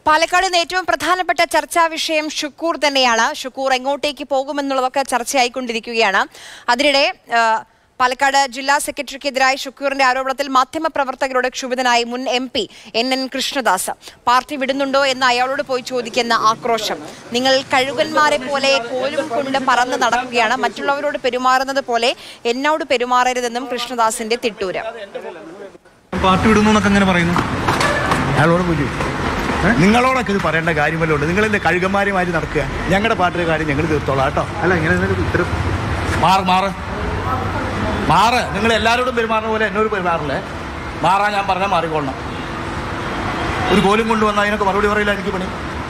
പാലക്കാട് ഇന്ന് ഏറ്റവും പ്രധാനപ്പെട്ട ചർച്ചാ വിഷയം ഷുക്കൂർ തന്നെയാണ് ഷുക്കൂർ എങ്ങോട്ടേക്ക് പോകുമെന്നുള്ളതൊക്കെ ചർച്ചയായിക്കൊണ്ടിരിക്കുകയാണ് അതിനിടെ ആ, പാലക്കാട് ജില്ലാ സെക്രട്ടറിക്കെതിരായ ഷുക്കൂറിന്റെ ആരോപണത്തിൽ മാധ്യമപ്രവർത്തകരോട് ക്ഷുഭിതനായി മുൻ M P N N Krishnadas party വിടുന്നുണ്ടോ എന്ന് അയാളോട് പോയി ചോദിക്കുന്ന ആക്രോശം നിങ്ങൾ കഴുകന്മാരെ പോലെ കോലും കൊണ്ട് പറന്ന് നടക്കുകയാണ് മറ്റുള്ളവരോട് പെരുമാറുന്നത് പോലെ എന്നോട് പെരുമാറരുതെന്നും കൃഷ്ണദാസിന്റെ തിട്ടൂര് പാർട്ടി വിടുന്നു എന്നൊക്കെ അങ്ങനെ പറയുന്നു അയാളോട് പോയി നിങ്ങളോടൊക്കെ ഇത് പറയേണ്ട കാര്യമല്ലോ ഉണ്ട് നിങ്ങൾ എന്റെ കഴുകന്മാരുമാരി നടക്കുക ഞങ്ങളുടെ പാർട്ടിയുടെ കാര്യം ഞങ്ങൾ തീർത്തോളാം കേട്ടോ അല്ല ഇങ്ങനെ ഇത്തരം മാറ് മാറ് മാറ് നിങ്ങൾ എല്ലാവരോടും പെരുമാറുന്ന പോലെ എന്നോട് പെരുമാറില്ലേ മാറാൻ ഞാൻ പറഞ്ഞാൽ മാറിക്കൊള്ളണം ഒരു കോലും കൊണ്ടുവന്നാൽ അതിനൊക്കെ മറുപടി പറയില്ല എനിക്ക് പണി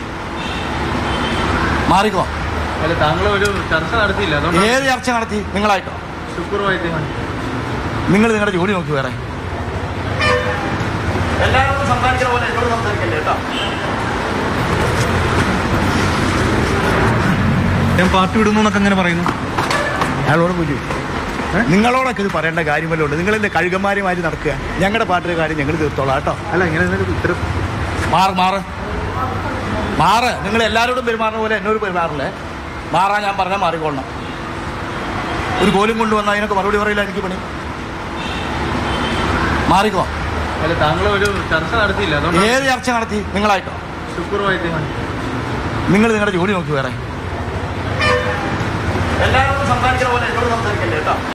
മാറിക്കോ അല്ല താങ്കൾ ഒരു ചർച്ച നടത്തിയില്ല അതുകൊണ്ട് ഏത് ചർച്ച നടത്തി നിങ്ങളായിട്ടോ ശുക്രവായിട്ട് നിങ്ങൾ നിങ്ങളുടെ ജോലി നോക്കി വേറെ എല്ലാവരോടും സംസാരിക്കുന്ന പോലെ എന്നോട് സംസാരിക്കല്ലേ കേട്ടോ ഞാൻ പാർട്ടി വിടുന്നു എന്നൊക്കെ അങ്ങനെ പറയുന്നു അയാളോട് പോയി നിങ്ങളോടൊക്കെ ഇത് പറയേണ്ട കാര്യമല്ലോ ഉണ്ട് നിങ്ങൾ എന്റെ കഴുകന്മാരുമാരി നടക്കുക ഞങ്ങളുടെ പാർട്ടിയുടെ കാര്യം ഞങ്ങൾ തീർത്തോളാം കേട്ടോ അല്ല ഇങ്ങനെ ഇത്തരം മാറ് മാറ് മാറ് നിങ്ങൾ എല്ലാവരോടും പെരുമാറുന്ന പോലെ എന്നോട് പെരുമാറില്ലേ മാറാൻ ഞാൻ പറഞ്ഞാൽ മാറിക്കൊള്ളണം ഒരു കോലും കൊണ്ടുവന്നാൽ അതിനൊക്കെ മറുപടി പറയില്ല എനിക്ക് പണി മാറിക്കോ അല്ല താങ്കൾ ഒരു ചർച്ച നടത്തിയില്ല അതുകൊണ്ട് ഏത് ചർച്ച നടത്തി നിങ്ങളായിട്ടോ ശുക്രവായിട്ട് നിങ്ങൾ നിങ്ങളുടെ ജോലി നോക്കി വേറെ എല്ലാവരോടും സംസാരിക്കുന്ന പോലെ എന്നോട് സംസാരിക്കല്ലേ കേട്ടോ